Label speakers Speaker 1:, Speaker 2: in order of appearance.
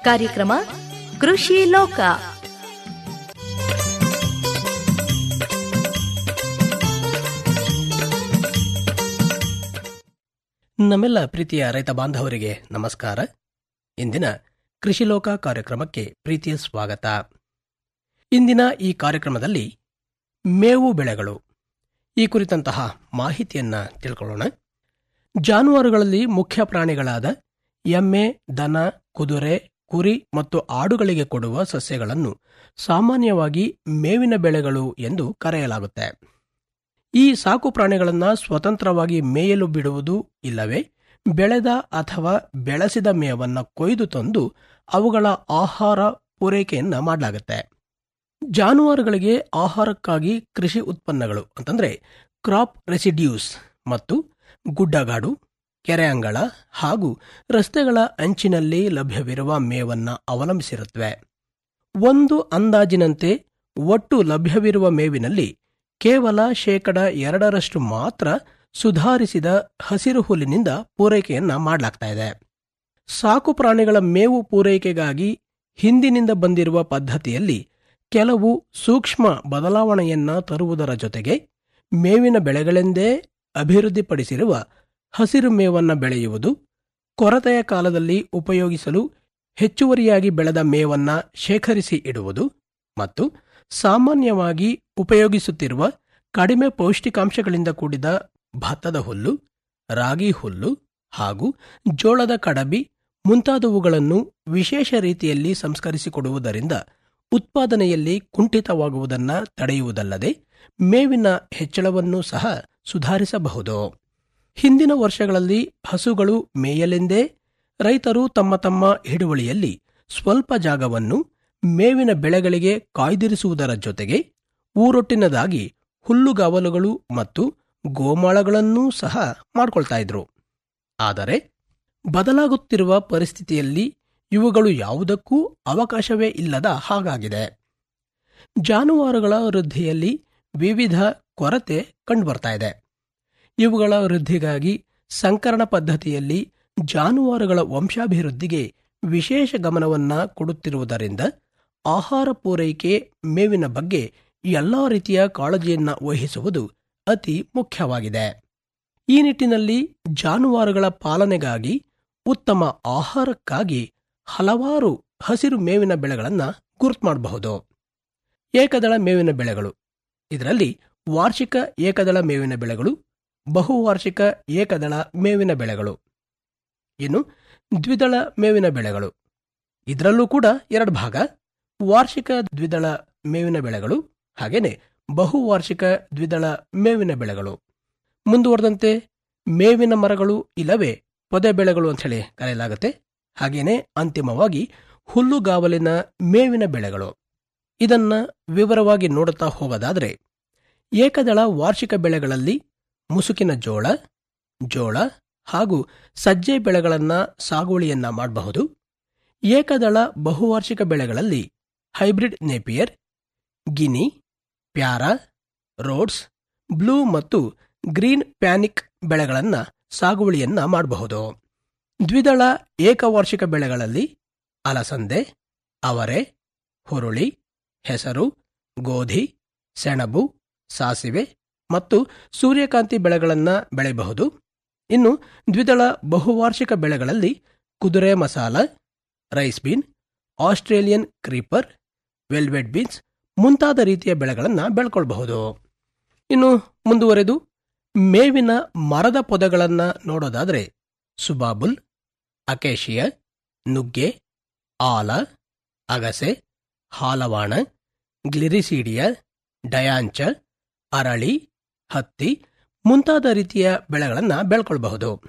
Speaker 1: ಕಾರ್ಯಕ್ರಮ ಕೃಷಿ ಲೋಕ
Speaker 2: ನಮ್ಮೆಲ್ಲ ಪ್ರೀತಿಯ ರೈತ ಬಾಂಧವರಿಗೆ ನಮಸ್ಕಾರ ಇಂದಿನ ಕೃಷಿ ಲೋಕ ಕಾರ್ಯಕ್ರಮಕ್ಕೆ ಪ್ರೀತಿಯ ಸ್ವಾಗತ ಇಂದಿನ ಈ ಕಾರ್ಯಕ್ರಮದಲ್ಲಿ ಮೇವು ಬೆಳೆಗಳು ಈ ಕುರಿತಂತಹ ಮಾಹಿತಿಯನ್ನ ತಿಳ್ಕೊಳ್ಳೋಣ ಜಾನುವಾರುಗಳಲ್ಲಿ ಮುಖ್ಯ ಪ್ರಾಣಿಗಳಾದ ಎಮ್ಮೆ ದನ ಕುದುರೆ ಕುರಿ ಮತ್ತು ಆಡುಗಳಿಗೆ ಕೊಡುವ ಸಸ್ಯಗಳನ್ನು ಸಾಮಾನ್ಯವಾಗಿ ಮೇವಿನ ಬೆಳೆಗಳು ಎಂದು ಕರೆಯಲಾಗುತ್ತೆ ಈ ಸಾಕು ಪ್ರಾಣಿಗಳನ್ನ ಸ್ವತಂತ್ರವಾಗಿ ಮೇಯಲು ಬಿಡುವುದು ಇಲ್ಲವೇ ಬೆಳೆದ ಅಥವಾ ಬೆಳೆಸಿದ ಮೇವನ್ನ ಕೊಯ್ದು ತಂದು ಅವುಗಳ ಆಹಾರ ಪೂರೈಕೆಯನ್ನ ಮಾಡಲಾಗುತ್ತೆ ಜಾನುವಾರುಗಳಿಗೆ ಆಹಾರಕ್ಕಾಗಿ ಕೃಷಿ ಉತ್ಪನ್ನಗಳು ಅಂತಂದ್ರೆ ಕ್ರಾಪ್ ರೆಸಿಡ್ಯೂಸ್ ಮತ್ತು ಗುಡ್ಡಗಾಡು ಕೆರೆ ಅಂಗಳ ಹಾಗೂ ರಸ್ತೆಗಳ ಅಂಚಿನಲ್ಲಿ ಲಭ್ಯವಿರುವ ಮೇವನ್ನ ಅವಲಂಬಿಸಿರುತ್ತವೆ ಒಂದು ಅಂದಾಜಿನಂತೆ ಒಟ್ಟು ಲಭ್ಯವಿರುವ ಮೇವಿನಲ್ಲಿ ಕೇವಲ ಶೇಕಡ ಎರಡರಷ್ಟು ಮಾತ್ರ ಸುಧಾರಿಸಿದ ಹಸಿರು ಹುಲ್ಲಿನಿಂದ ಪೂರೈಕೆಯನ್ನ ಮಾಡಲಾಗ್ತಾ ಇದೆ ಸಾಕು ಪ್ರಾಣಿಗಳ ಮೇವು ಪೂರೈಕೆಗಾಗಿ ಹಿಂದಿನಿಂದ ಬಂದಿರುವ ಪದ್ಧತಿಯಲ್ಲಿ ಕೆಲವು ಸೂಕ್ಷ್ಮ ಬದಲಾವಣೆಯನ್ನ ತರುವುದರ ಜೊತೆಗೆ ಮೇವಿನ ಬೆಳೆಗಳೆಂದೇ ಅಭಿವೃದ್ಧಿಪಡಿಸಿರುವ ಹಸಿರು ಮೇವನ್ನ ಬೆಳೆಯುವುದು ಕೊರತೆಯ ಕಾಲದಲ್ಲಿ ಉಪಯೋಗಿಸಲು ಹೆಚ್ಚುವರಿಯಾಗಿ ಬೆಳೆದ ಮೇವನ್ನ ಶೇಖರಿಸಿ ಇಡುವುದು ಮತ್ತು ಸಾಮಾನ್ಯವಾಗಿ ಉಪಯೋಗಿಸುತ್ತಿರುವ ಕಡಿಮೆ ಪೌಷ್ಟಿಕಾಂಶಗಳಿಂದ ಕೂಡಿದ ಭತ್ತದ ಹುಲ್ಲು ರಾಗಿ ಹುಲ್ಲು ಹಾಗೂ ಜೋಳದ ಕಡಬಿ ಮುಂತಾದವುಗಳನ್ನು ವಿಶೇಷ ರೀತಿಯಲ್ಲಿ ಸಂಸ್ಕರಿಸಿಕೊಡುವುದರಿಂದ ಉತ್ಪಾದನೆಯಲ್ಲಿ ಕುಂಠಿತವಾಗುವುದನ್ನು ತಡೆಯುವುದಲ್ಲದೆ ಮೇವಿನ ಹೆಚ್ಚಳವನ್ನು ಸಹ ಸುಧಾರಿಸಬಹುದು ಹಿಂದಿನ ವರ್ಷಗಳಲ್ಲಿ ಹಸುಗಳು ಮೇಯಲೆಂದೇ ರೈತರು ತಮ್ಮ ತಮ್ಮ ಹಿಡುವಳಿಯಲ್ಲಿ ಸ್ವಲ್ಪ ಜಾಗವನ್ನು ಮೇವಿನ ಬೆಳೆಗಳಿಗೆ ಕಾಯ್ದಿರಿಸುವುದರ ಜೊತೆಗೆ ಊರೊಟ್ಟಿನದಾಗಿ ಹುಲ್ಲುಗಾವಲುಗಳು ಮತ್ತು ಗೋಮಾಳಗಳನ್ನೂ ಸಹ ಮಾಡ್ಕೊಳ್ತಾ ಇದ್ರು ಆದರೆ ಬದಲಾಗುತ್ತಿರುವ ಪರಿಸ್ಥಿತಿಯಲ್ಲಿ ಇವುಗಳು ಯಾವುದಕ್ಕೂ ಅವಕಾಶವೇ ಇಲ್ಲದ ಹಾಗಾಗಿದೆ ಜಾನುವಾರುಗಳ ವೃದ್ಧಿಯಲ್ಲಿ ವಿವಿಧ ಕೊರತೆ ಕಂಡುಬರ್ತಾ ಇದೆ ಇವುಗಳ ವೃದ್ಧಿಗಾಗಿ ಸಂಕರಣ ಪದ್ಧತಿಯಲ್ಲಿ ಜಾನುವಾರುಗಳ ವಂಶಾಭಿವೃದ್ಧಿಗೆ ವಿಶೇಷ ಗಮನವನ್ನ ಕೊಡುತ್ತಿರುವುದರಿಂದ ಆಹಾರ ಪೂರೈಕೆ ಮೇವಿನ ಬಗ್ಗೆ ಎಲ್ಲಾ ರೀತಿಯ ಕಾಳಜಿಯನ್ನ ವಹಿಸುವುದು ಅತಿ ಮುಖ್ಯವಾಗಿದೆ ಈ ನಿಟ್ಟಿನಲ್ಲಿ ಜಾನುವಾರುಗಳ ಪಾಲನೆಗಾಗಿ ಉತ್ತಮ ಆಹಾರಕ್ಕಾಗಿ ಹಲವಾರು ಹಸಿರು ಮೇವಿನ ಬೆಳೆಗಳನ್ನು ಗುರುತು ಮಾಡಬಹುದು ಏಕದಳ ಮೇವಿನ ಬೆಳೆಗಳು ಇದರಲ್ಲಿ ವಾರ್ಷಿಕ ಏಕದಳ ಮೇವಿನ ಬೆಳೆಗಳು ಬಹುವಾರ್ಷಿಕ ಏಕದಳ ಮೇವಿನ ಬೆಳೆಗಳು ಇನ್ನು ದ್ವಿದಳ ಮೇವಿನ ಬೆಳೆಗಳು ಇದರಲ್ಲೂ ಕೂಡ ಎರಡು ಭಾಗ ವಾರ್ಷಿಕ ದ್ವಿದಳ ಮೇವಿನ ಬೆಳೆಗಳು ಹಾಗೇನೆ ಬಹುವಾರ್ಷಿಕ ದ್ವಿದಳ ಮೇವಿನ ಬೆಳೆಗಳು ಮುಂದುವರೆದಂತೆ ಮೇವಿನ ಮರಗಳು ಇಲ್ಲವೇ ಪೊದೆ ಬೆಳೆಗಳು ಅಂತ ಹೇಳಿ ಕರೆಯಲಾಗುತ್ತೆ ಹಾಗೇನೆ ಅಂತಿಮವಾಗಿ ಹುಲ್ಲುಗಾವಲಿನ ಮೇವಿನ ಬೆಳೆಗಳು ಇದನ್ನ ವಿವರವಾಗಿ ನೋಡುತ್ತಾ ಹೋಗೋದಾದ್ರೆ ಏಕದಳ ವಾರ್ಷಿಕ ಬೆಳೆಗಳಲ್ಲಿ ಮುಸುಕಿನ ಜೋಳ ಜೋಳ ಹಾಗೂ ಸಜ್ಜೆ ಬೆಳೆಗಳನ್ನ ಸಾಗುವಳಿಯನ್ನ ಮಾಡಬಹುದು ಏಕದಳ ಬಹುವಾರ್ಷಿಕ ಬೆಳೆಗಳಲ್ಲಿ hybrid napier guinea para rhodes blue ಮತ್ತು ಗ್ರೀನ್ ಪ್ಯಾನಿಕ್ ಬೆಳೆಗಳನ್ನ ಸಾಗುವಳಿಯನ್ನ ಮಾಡಬಹುದು ದ್ವಿದಳ ಏಕವಾರ್ಷಿಕ ಬೆಳೆಗಳಲ್ಲಿ ಅಲಸಂದೆ ಅವರೆ ಹುರುಳಿ ಹೆಸರು ಗೋಧಿ ಸೆಣಬು ಸಾಸಿವೆ ಮತ್ತು ಸೂರ್ಯಕಾಂತಿ ಬೆಳೆಗಳನ್ನ ಬೆಳೆಯಬಹುದು ಇನ್ನು ದ್ವಿದಳ ಬಹುವಾರ್ಷಿಕ ಬೆಳೆಗಳಲ್ಲಿ ಕುದುರೆ ಮಸಾಲ rice bean Australian creeper velvet beans ಮುಂತಾದ ರೀತಿಯ ಬೆಳೆಗಳನ್ನು ಬೆಳ್ಕೊಳ್ಬಹುದು ಇನ್ನು ಮುಂದುವರೆದು ಮೇವಿನ ಮರದ ಪೊದೆಗಳನ್ನು ನೋಡೋದಾದ್ರೆ ಸುಬಾಬುಲ್ ಅಕೇಶಿಯ ನುಗ್ಗೆ ಆಲ ಅಗಸೆ ಹಾಲವಾಣ ಗ್ಲಿರಿಸೀಡಿಯ ಡಯಾಂಚ ಅರಳಿ ಹತ್ತಿ ಮುಂತಾದ ರೀತಿಯ ಬೆಳೆಗಳನ್ನು ಬೆಳ್ಕೊಳ್ಬಹುದು